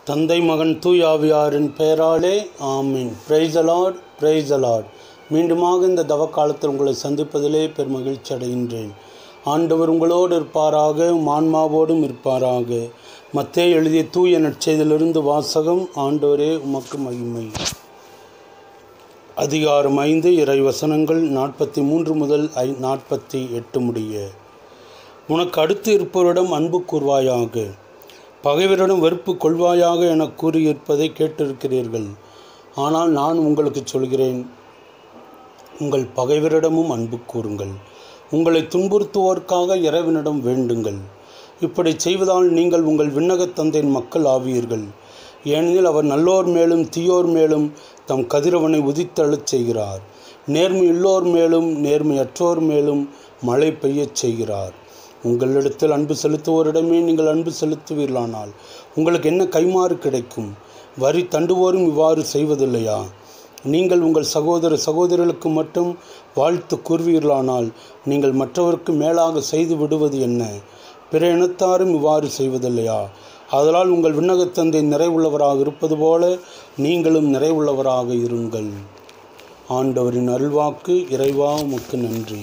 தந்தை மகன் தூயாவியாரின் பெயராலே ஆமீன் பிரைஸ் அலாட் பிரைஸ் அலாட் மீண்டுமாக இந்த தவ காலத்தில் உங்களை சந்திப்பதிலே பெருமகிழ்ச்சி அடைகின்றேன் ஆண்டவர் உங்களோடு இருப்பாராக உம் ஆன்மாவோடும் இருப்பாராக மத்தே எழுதிய தூய நற்செய்திலிருந்து வாசகம் ஆண்டவரே உமக்கு மகிமை அதிகாரம் ஐந்து இறை வசனங்கள் நாற்பத்தி மூன்று முதல் ஐ நாற்பத்தி எட்டு முடிய உனக்கு அடுத்து இருப்பவரிடம் அன்பு கூர்வாயாக பகைவரிடம் வெறுப்பு கொள்வாயாக என கூறியிருப்பதை கேட்டிருக்கிறீர்கள் ஆனால் நான் உங்களுக்கு சொல்கிறேன் உங்கள் பகைவரிடமும் அன்பு கூறுங்கள் உங்களை துன்புறுத்துவோர்க்காக இறைவனிடம் வேண்டுங்கள் இப்படி செய்வதால் நீங்கள் உங்கள் விண்ணகத் தந்தையின் மக்கள் ஆவீர்கள் ஏனெனில் அவர் நல்லோர் மேலும் தீயோர் மேலும் தம் கதிரவனை உதித்தழச் செய்கிறார் நேர்மையுள்ளோர் மேலும் நேர்மையற்றோர் மேலும் மழை பெய்யச் செய்கிறார் உங்களிடத்தில் அன்பு செலுத்துவோரிடமே நீங்கள் அன்பு செலுத்துவீர்களானால் உங்களுக்கு என்ன கைமாறு கிடைக்கும் வரி தண்டுவோரும் இவ்வாறு செய்வதில்லையா நீங்கள் உங்கள் சகோதர சகோதரர்களுக்கு மட்டும் வாழ்த்து கூறுவீர்களானால் நீங்கள் மற்றவருக்கு மேலாக செய்து விடுவது என்ன பிற இனத்தாரும் இவ்வாறு செய்வதில்லையா அதனால் உங்கள் விண்ணகத்தந்தை நிறைவுள்ளவராக இருப்பது போல நீங்களும் நிறைவுள்ளவராக இருங்கள் ஆண்டவரின் அருள்வாக்கு இறைவா உமக்கு நன்றி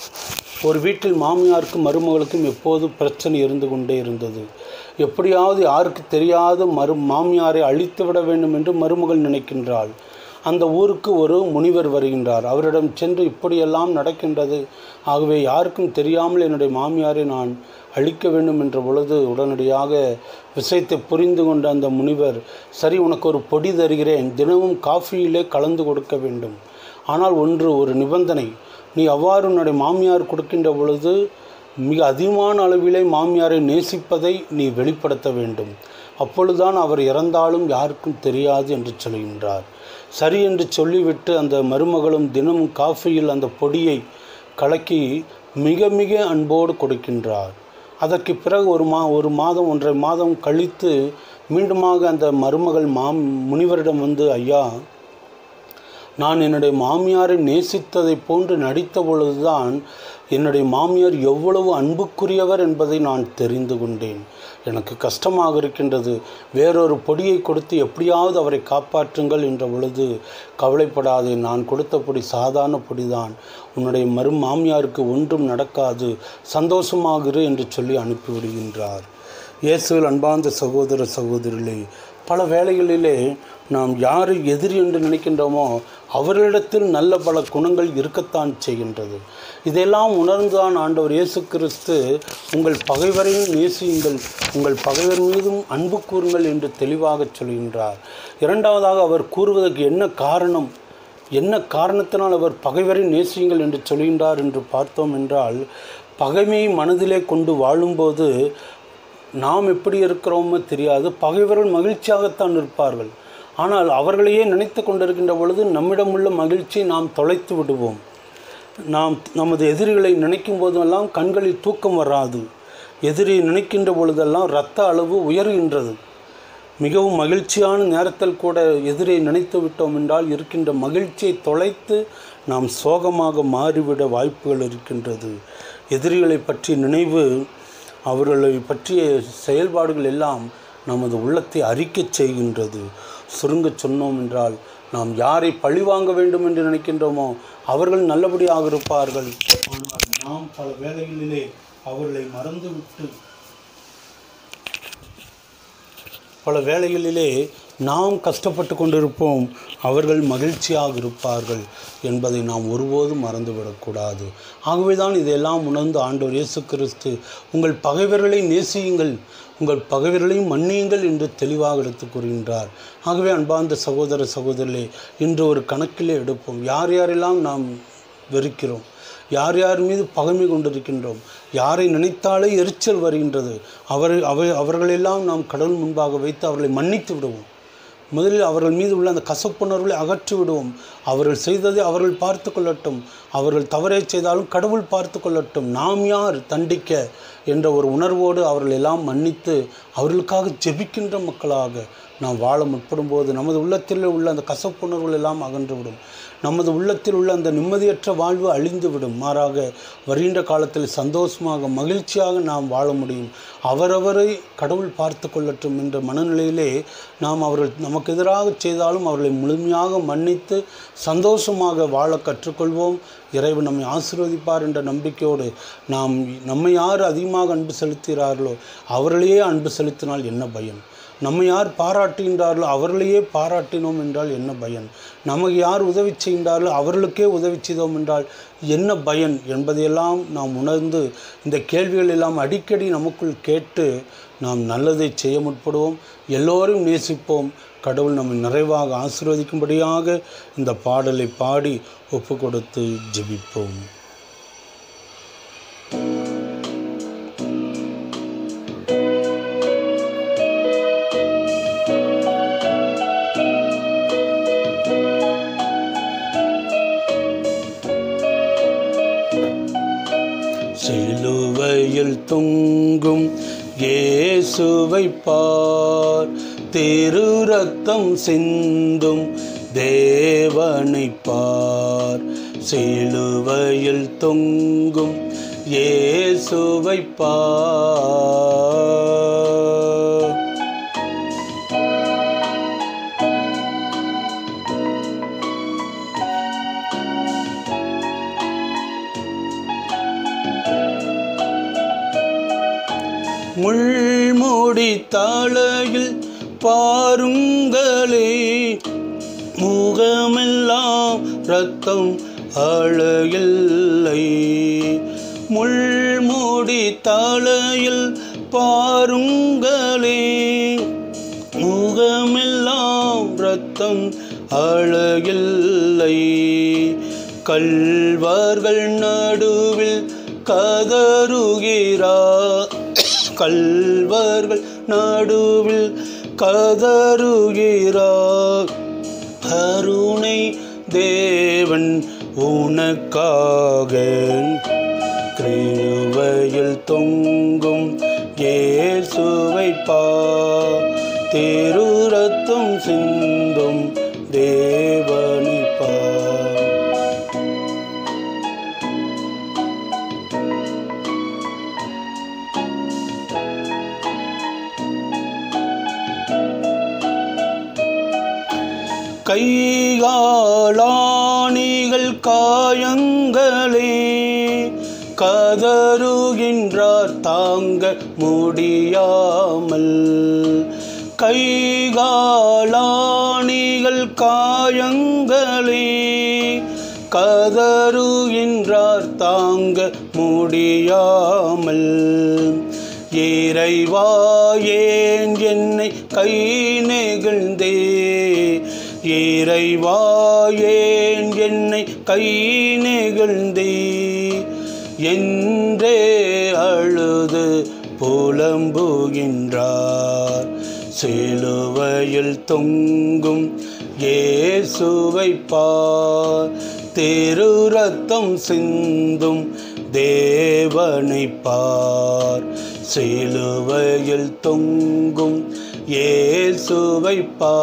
ஒரு வீட்டில் மாமியாருக்கும் மருமகளுக்கும் எப்போது பிரச்சனை இருந்து கொண்டே இருந்தது எப்படியாவது யாருக்கு தெரியாத மரு மாமியாரை அழித்து விட வேண்டும் என்று மருமகள் நினைக்கின்றாள் அந்த ஊருக்கு ஒரு முனிவர் வருகின்றார் அவரிடம் சென்று இப்படியெல்லாம் நடக்கின்றது ஆகவே யாருக்கும் தெரியாமல் என்னுடைய மாமியாரை நான் அழிக்க வேண்டும் என்ற பொழுது உடனடியாக விஷயத்தை புரிந்து கொண்ட அந்த முனிவர் சரி உனக்கு ஒரு பொடி தருகிறேன் தினமும் காஃபியிலே கலந்து கொடுக்க வேண்டும் ஆனால் ஒன்று ஒரு நிபந்தனை நீ அவ்வாறு உன்னுடைய மாமியார் கொடுக்கின்ற பொழுது மிக அதிகமான அளவிலே மாமியாரை நேசிப்பதை நீ வெளிப்படுத்த வேண்டும் அப்பொழுதுதான் அவர் இறந்தாலும் யாருக்கும் தெரியாது என்று சொல்கின்றார் சரி என்று சொல்லிவிட்டு அந்த மருமகளும் தினமும் காஃபியில் அந்த பொடியை கலக்கி மிக மிக அன்போடு கொடுக்கின்றார் அதற்கு பிறகு ஒரு மா ஒரு மாதம் ஒன்றரை மாதம் கழித்து மீண்டுமாக அந்த மருமகள் மாம் முனிவரிடம் வந்து ஐயா நான் என்னுடைய மாமியாரை நேசித்ததைப் போன்று நடித்த பொழுதுதான் என்னுடைய மாமியார் எவ்வளவு அன்புக்குரியவர் என்பதை நான் தெரிந்து கொண்டேன் எனக்கு கஷ்டமாக இருக்கின்றது வேறொரு பொடியை கொடுத்து எப்படியாவது அவரை காப்பாற்றுங்கள் என்ற பொழுது கவலைப்படாதே நான் கொடுத்த பொடி சாதாரண பொடிதான் உன்னுடைய மரு மாமியாருக்கு ஒன்றும் நடக்காது சந்தோஷமாகிரு என்று சொல்லி அனுப்பிவிடுகின்றார் இயேசுவில் அன்பார்ந்த சகோதர சகோதரிகளே பல வேளைகளிலே நாம் யாரை எதிரி என்று நினைக்கின்றோமோ அவர்களிடத்தில் நல்ல பல குணங்கள் இருக்கத்தான் செய்கின்றது இதையெல்லாம் உணர்ந்துதான் ஆண்டவர் இயேசு கிறிஸ்து உங்கள் பகைவரையும் நேசியுங்கள் உங்கள் பகைவர் மீதும் அன்பு கூறுங்கள் என்று தெளிவாக சொல்கின்றார் இரண்டாவதாக அவர் கூறுவதற்கு என்ன காரணம் என்ன காரணத்தினால் அவர் பகைவரை நேசியுங்கள் என்று சொல்கின்றார் என்று பார்த்தோம் என்றால் பகைமையை மனதிலே கொண்டு வாழும்போது நாம் எப்படி இருக்கிறோமோ தெரியாது பகைவர்கள் மகிழ்ச்சியாகத்தான் இருப்பார்கள் ஆனால் அவர்களையே நினைத்து கொண்டிருக்கின்ற பொழுது நம்மிடமுள்ள மகிழ்ச்சியை நாம் தொலைத்து விடுவோம் நாம் நமது எதிரிகளை நினைக்கும் போதெல்லாம் கண்களில் தூக்கம் வராது எதிரி நினைக்கின்ற பொழுதெல்லாம் இரத்த அளவு உயர்கின்றது மிகவும் மகிழ்ச்சியான நேரத்தில் கூட எதிரை நினைத்து விட்டோம் என்றால் இருக்கின்ற மகிழ்ச்சியை தொலைத்து நாம் சோகமாக மாறிவிட வாய்ப்புகள் இருக்கின்றது எதிரிகளை பற்றி நினைவு அவர்களை பற்றிய செயல்பாடுகள் எல்லாம் நமது உள்ளத்தை அறிக்கச் செய்கின்றது சுருங்க சொன்னோம் என்றால் நாம் யாரை பழி வாங்க வேண்டும் என்று நினைக்கின்றோமோ அவர்கள் நல்லபடியாக இருப்பார்கள் ஆனால் நாம் பல வேளைகளிலே அவர்களை மறந்துவிட்டு பல வேளைகளிலே நாம் கஷ்டப்பட்டு கொண்டிருப்போம் அவர்கள் மகிழ்ச்சியாக இருப்பார்கள் என்பதை நாம் ஒருபோதும் மறந்துவிடக்கூடாது ஆகவே தான் இதையெல்லாம் உணர்ந்து ஆண்டவர் இயேசு கிறிஸ்து உங்கள் பகைவர்களை நேசியுங்கள் உங்கள் பகைவர்களையும் மன்னியுங்கள் என்று தெளிவாக எடுத்து கூறுகின்றார் ஆகவே அன்பார்ந்த சகோதர சகோதரிகளே இன்று ஒரு கணக்கிலே எடுப்போம் யார் யாரெல்லாம் நாம் வெறுக்கிறோம் யார் யார் மீது பகைமை கொண்டிருக்கின்றோம் யாரை நினைத்தாலே எரிச்சல் வருகின்றது அவர் அவர் அவர்களெல்லாம் நாம் கடவுள் முன்பாக வைத்து அவர்களை மன்னித்து விடுவோம் முதலில் அவர்கள் மீது உள்ள அந்த கசப்புணர்வுகளை அகற்றி விடுவோம் அவர்கள் செய்ததை அவர்கள் பார்த்து கொள்ளட்டும் அவர்கள் தவறே செய்தாலும் கடவுள் பார்த்து கொள்ளட்டும் நாம் யார் தண்டிக்க என்ற ஒரு உணர்வோடு அவர்கள் எல்லாம் மன்னித்து அவர்களுக்காக ஜெபிக்கின்ற மக்களாக நாம் வாழ முற்படும் போது நமது உள்ளத்தில் உள்ள அந்த கசப்புணர்வுகள் எல்லாம் அகன்றுவிடும் நமது உள்ளத்தில் உள்ள அந்த நிம்மதியற்ற வாழ்வு அழிந்துவிடும் மாறாக வருகின்ற காலத்தில் சந்தோஷமாக மகிழ்ச்சியாக நாம் வாழ முடியும் அவரவரை கடவுள் பார்த்து கொள்ளட்டும் என்ற மனநிலையிலே நாம் அவர்கள் நமக்கு எதிராக செய்தாலும் அவர்களை முழுமையாக மன்னித்து சந்தோஷமாக வாழ கற்றுக்கொள்வோம் இறைவன் நம்மை ஆசீர்வதிப்பார் என்ற நம்பிக்கையோடு நாம் நம்மை யார் அதிகமாக அன்பு செலுத்துகிறார்களோ அவர்களையே அன்பு செலுத்தினால் என்ன பயன் நம்மை யார் பாராட்டுகின்றார்களோ அவர்களையே பாராட்டினோம் என்றால் என்ன பயன் நமக்கு யார் உதவி செய்கின்றார்களோ அவர்களுக்கே உதவி செய்தோம் என்றால் என்ன பயன் என்பதையெல்லாம் நாம் உணர்ந்து இந்த கேள்விகள் எல்லாம் அடிக்கடி நமக்குள் கேட்டு நாம் நல்லதை செய்ய முற்படுவோம் எல்லோரையும் நேசிப்போம் கடவுள் நம்மை நிறைவாக ஆசீர்வதிக்கும்படியாக இந்த பாடலை பாடி ஒப்பு கொடுத்து ஜெபிப்போம் சிலுவையில் தொங்கும் இயேசுவை பார் திரு ரத்தம் சிந்தும் தேவனை பார் சிலுவையில் தொங்கும் இயேசுவை பார் முள்முடி தலையில் பாருங்களே முகமெல்லாம் ரத்தம் அழகில்லை முள்முடி தலையில் பாருங்களே முகமெல்லாம் ரத்தம் அழகில்லை கல்வர்கள் நடுவில் கதறுகிறார் கல்வர்கள் நடுவில் கதறுகிறார் கருணை தேவன் உனக்காக கிருவையில் தொங்கும் இயேசுவை பா திரு ரத்தம் சிந்தும் தேவனை பா கைகாலாணிகள் காயங்களே கதறுகின்றார் தாங்க முடியாமல் கைகாலாணிகள் காயங்களே கதறுகின்றார் தாங்க முடியாமல் இறைவா ஏன் என்னை கை நெகிழ்ந்தே இறைவா ஏன் என்னை கை நெகிழ்ந்தே என்றே அழுது புலம்புகின்றார் சிலுவையில் தொங்கும் இயேசுவை பார் திரு ரத்தம் சிந்தும் தேவனை பார் சிலுவையில் தொங்கும் இயேசுவை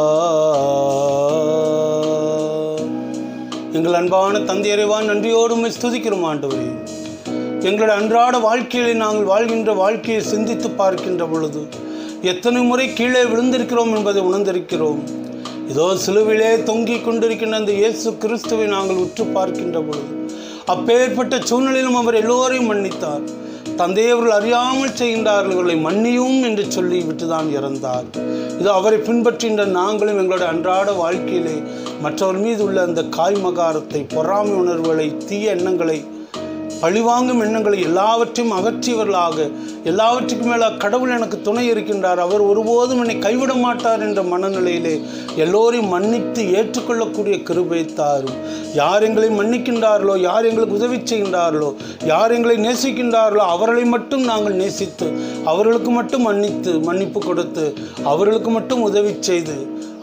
பார் எங்கள் அன்பான தந்தையறைவான் நன்றியோடு உம்மை ஸ்துதிக்கிறோம் ஆண்டவரே எங்களுடைய அன்றாட வாழ்க்கையிலே நாங்கள் வாழ்கின்ற வாழ்க்கையை சிந்தித்து பார்க்கின்ற பொழுது எத்தனை முறை கீழே விழுந்திருக்கிறோம் என்பதை உணர்ந்திருக்கிறோம் இதோ சிலுவிலே தொங்கிக் கொண்டிருக்கின்ற அந்த இயேசு கிறிஸ்துவை நாங்கள் உற்று பார்க்கின்ற பொழுது அப்பேற்பட்ட சூழ்நிலையிலும் அவர் எல்லோரையும் மன்னித்தார் தந்தையவர்கள் அறியாமல் செய்கின்றார்கள் இவர்களை மன்னியும் என்று சொல்லி விட்டுதான் இறந்தார் இது அவரை பின்பற்றுகின்ற நாங்களும் எங்களுடைய அன்றாட வாழ்க்கையிலே மற்றவர் மீது உள்ள அந்த காய்மகாரத்தை பொறாமை உணர்வுகளை தீய எண்ணங்களை பழிவாங்கும் எண்ணங்களை எல்லாவற்றையும் அகற்றியவர்களாக எல்லாவற்றுக்கும் மேல கடவுள் எனக்கு துணை இருக்கின்றார் அவர் ஒருபோதும் என்னை கைவிட மாட்டார் என்ற மனநிலையிலே எல்லோரையும் மன்னித்து ஏற்றுக்கொள்ளக்கூடிய கிருபை தாரும் யார் எங்களை மன்னிக்கின்றார்களோ யார் எங்களுக்கு உதவி செய்கின்றார்களோ யார் எங்களை நேசிக்கின்றார்களோ அவர்களை மட்டும் நாங்கள் நேசித்து அவர்களுக்கு மட்டும் மன்னித்து மன்னிப்பு கொடுத்து அவர்களுக்கு மட்டும் உதவி செய்து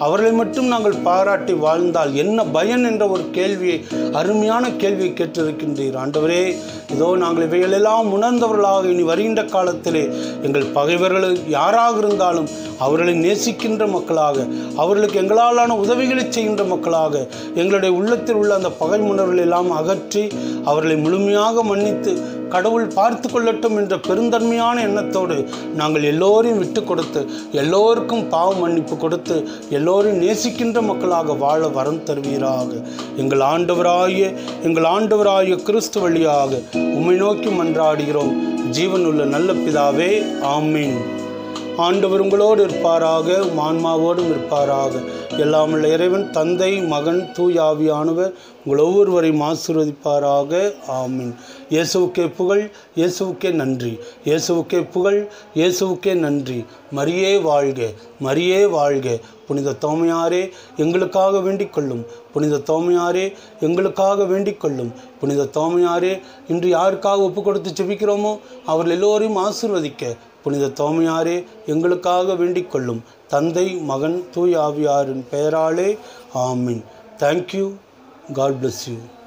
அவர்களை மட்டும் நாங்கள் பாராட்டி வாழ்ந்தால் என்ன பயன் என்ற ஒரு கேள்வியை அருமையான கேள்வியை கேட்டிருக்கின்றீர் ஆண்டவரே இதோ நாங்கள் இவைகளெல்லாம் உணர்ந்தவர்களாக இனி வருகின்ற காலத்திலே எங்கள் பகைவர்கள் யாராக இருந்தாலும் அவர்களை நேசிக்கின்ற மக்களாக அவர்களுக்கு எங்களாலான உதவிகளை செய்கின்ற மக்களாக எங்களுடைய உள்ளத்தில் உள்ள அந்த பகை உணர்வுகளை எல்லாம் அகற்றி அவர்களை முழுமையாக மன்னித்து கடவுள் பார்த்து கொள்ளட்டும் என்ற பெருந்தன்மையான எண்ணத்தோடு நாங்கள் எல்லோரையும் விட்டு கொடுத்து எல்லோருக்கும் பாவ மன்னிப்பு கொடுத்து எல்லோரையும் நேசிக்கின்ற மக்களாக வாழ வரம் தருவீராக எங்கள் ஆண்டவராகிய எங்கள் ஆண்டவராகிய கிறிஸ்து வழியாக உம்மை நோக்கி மன்றாடுகிறோம் ஜீவனுள்ள நல்ல பிதாவே ஆமீன் ஆண்டவர் உங்களோடு இருப்பாராக உம் ஆன்மாவோடும் இருப்பாராக எல்லாம் உள்ள இறைவன் தந்தை மகன் தூயாவியானவர் உங்கள் ஒவ்வொருவரையும் ஆசீர்வதிப்பாராக ஆமீன் இயேசுவுக்கே புகழ் இயேசுவுக்கே நன்றி இயேசுவுக்கே புகழ் இயேசுவுக்கே நன்றி மரியே வாழ்க மரியே வாழ்க புனித தோமையாரே எங்களுக்காக வேண்டிக் கொள்ளும் புனித தோமையாரே எங்களுக்காக வேண்டிக் கொள்ளும் புனித தோமையாரே இன்று யாருக்காக ஒப்பு கொடுத்து செபிக்கிறோமோ அவர்கள் எல்லோரையும் ஆசீர்வதிக்க புனித தோமையாரே எங்களுக்காக வேண்டிக் கொள்ளும் தந்தை மகன் தூய் ஆவியாரின் பெயராலே ஆமீன் தேங்க்யூ காட் bless யூ